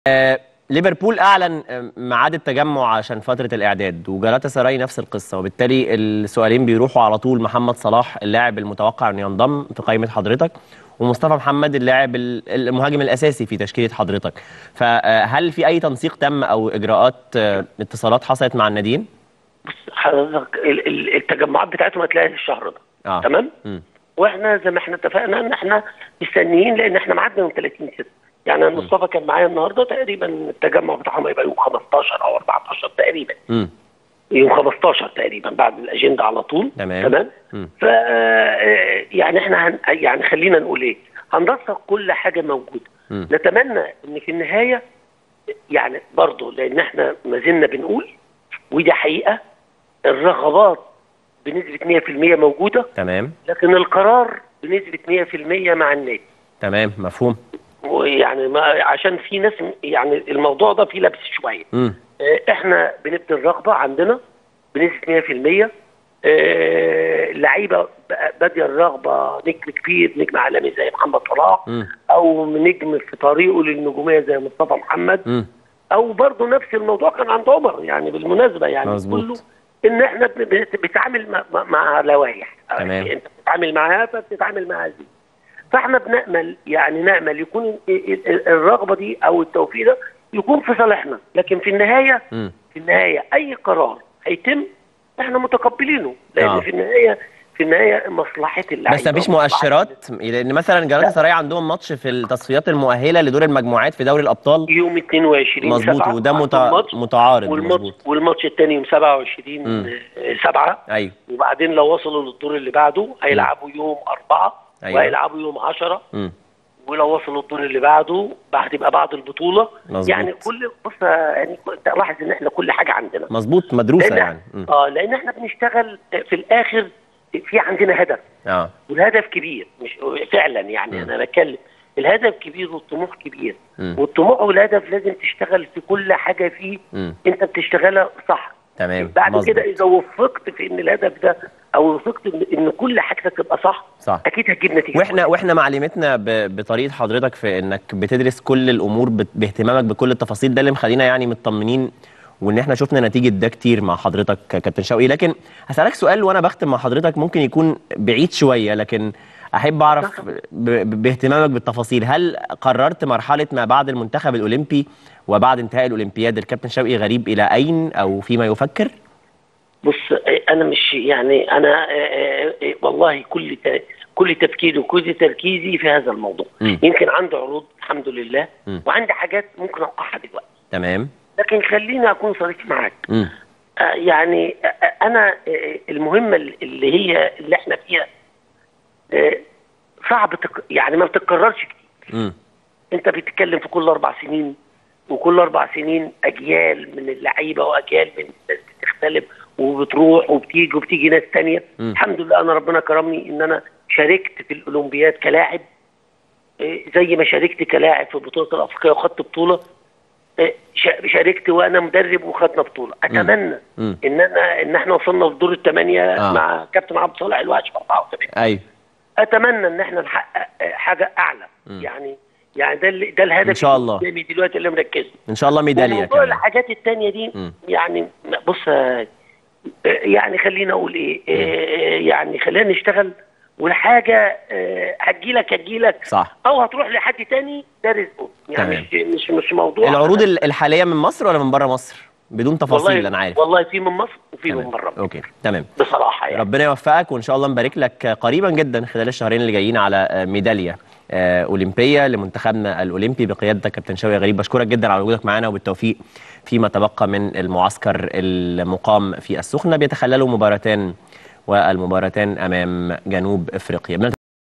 آه، ليفربول اعلن آه، ميعاد التجمع عشان فتره الاعداد وجالاتا سراي نفس القصه وبالتالي السؤالين بيروحوا على طول محمد صلاح اللاعب المتوقع انه ينضم في قائمه حضرتك ومصطفى محمد اللاعب ال- المهاجم الاساسي في تشكيله حضرتك فهل في اي تنسيق تم او اجراءات آه، اتصالات حصلت مع الناديين حضرتك ال- ال- التجمعات بتاعتهم هتلاقيها الشهر ده اه تمام مم. واحنا زي ما احنا اتفقنا ان احنا مستنيين لان احنا معدنا من 30 6 يعني أنا مصطفى كان معايا النهارده تقريبا التجمع بتاعهم هيبقى يوم 15 او 14 تقريبا امم يوم 15 تقريبا بعد الاجنده على طول تمام. تمام مم. ف يعني احنا هن يعني خلينا نقول ايه هنرصق كل حاجه موجوده مم. نتمنى ان في النهايه يعني برضه لان احنا ما زلنا بنقول ودي حقيقه الرغبات بنسبه 100% موجوده تمام لكن القرار بنسبه 100% مع النادي تمام مفهوم ويعني ما عشان في ناس يعني الموضوع ده فيه لبس شويه امم آه، احنا بنبدي الرغبه عندنا بنسبه 100% آه، اللعيبه بقى- باديه الرغبه نجم كبير نجم عالمي زي محمد صلاح امم او نجم في طريقه للنجوميه زي مصطفى محمد امم او برضه نفس الموضوع كان عند عمر يعني بالمناسبه يعني مظبوط. كله ان احنا بن- بت- بتتعامل مع, مع- مع لوائح تمام. انت بتتعامل معاها فبتتعامل معاها دي فاحنا بنامل يعني نامل يكون ال- ال- ال- الرغبه دي او التوفيق ده يكون في صالحنا لكن في النهايه امم في النهايه اي قرار هيتم احنا متقبلينه لان آه. في النهايه في النهايه مصلحه اللعيبه بس مفيش ومصلحة مؤشرات لان مثلا جالاتا سراي عندهم ماتش في التصفيات المؤهله لدور المجموعات في دوري الابطال يوم 22 مظبوط سبعة وده عندهم متع... ماتش، متعارض والماتش مظبوط والماتش الثاني يوم 27 مم. 7 ايوه وبعدين لو وصلوا للدور اللي بعده هيلعبوا يوم 4 أيوة. وهيلعبوا يوم 10 امم ولو وصلوا الدور اللي بعده هتبقى بعد البطوله مظبوط. يعني كل بص يعني لاحظ ان احنا كل حاجه عندنا مظبوط مدروسه لأن يعني مم. اه لان احنا بنشتغل في الاخر في عندنا هدف اه والهدف كبير مش فعلا يعني مم. انا بتكلم الهدف كبير والطموح كبير مم. والطموح والهدف لازم تشتغل في كل حاجه فيه مم. انت بتشتغلها صح تمام بعد مظبوط. كده اذا وفقت في ان الهدف ده او وفقت ان إن كل حاجتك تبقى صح صح اكيد هتجيب نتيجه واحنا واحنا معلمتنا ب... بطريقه حضرتك في انك بتدرس كل الامور ب... باهتمامك بكل التفاصيل ده اللي مخلينا يعني مطمنين وان احنا شفنا نتيجه ده كتير مع حضرتك كابتن شوقي لكن هسالك سؤال وانا بختم مع حضرتك ممكن يكون بعيد شويه لكن احب اعرف ب... ب... باهتمامك بالتفاصيل هل قررت مرحله ما بعد المنتخب الاولمبي وبعد انتهاء الاولمبياد الكابتن شوقي غريب الى اين او فيما يفكر بص آه، انا مش يعني انا آه، آه، آه، والله كل ت- كل تفكيري وكل تركيزي في هذا الموضوع مم. يمكن عندي عروض الحمد لله مم. وعندي حاجات ممكن اوقعها دلوقتي تمام لكن خليني اكون صريح معاك امم آه، يعني آه، آه، انا آه، المهمه اللي هي اللي احنا فيها آه، صعب تك... يعني ما بتتكررش كتير امم انت بتتكلم في كل اربع سنين وكل اربع سنين اجيال من اللعيبه واجيال من الناس بتختلف وبتروح وبتيجي وبتيجي ناس تانية مم. الحمد لله انا ربنا كرمني ان انا شاركت في الاولمبياد كلاعب إيه، زي ما شاركت كلاعب في بطوله الافريقيه وخدت بطوله إيه، شا- شاركت وانا مدرب وخدنا بطوله اتمنى مم. ان انا ان احنا وصلنا في دور الثمانيه آه. مع كابتن عبد الصالح الوحش في 84 ايوه اتمنى ان احنا نحقق آه، حاجه اعلى مم. يعني يعني ده اللي- ده الهدف إن شاء الله. اللي قدامي دلوقتي اللي مركزه ان شاء الله ميداليه وموضوع كمان الحاجات التانية دي مم. يعني بص آه، يعني خلينا اقول ايه آه، يعني خلينا نشتغل والحاجه آه، هتجيلك هتجيلك صح او هتروح لحد تاني ده رزقه يعني تمام. مش مش مش موضوع العروض ال- الحاليه من مصر ولا من بره مصر بدون تفاصيل والله انا عارف والله في من مصر وفي من تمام. بره اوكي تمام بصراحه يعني ربنا يوفقك وان شاء الله نبارك لك قريبا جدا خلال الشهرين اللي جايين على آه، ميداليه آه، اولمبيه لمنتخبنا الاولمبي بقيادتك كابتن شوقي غريب بشكرك جدا على وجودك معنا وبالتوفيق فيما تبقى من المعسكر المقام في السخنه بيتخللوا مباراتان والمباراتان امام جنوب افريقيا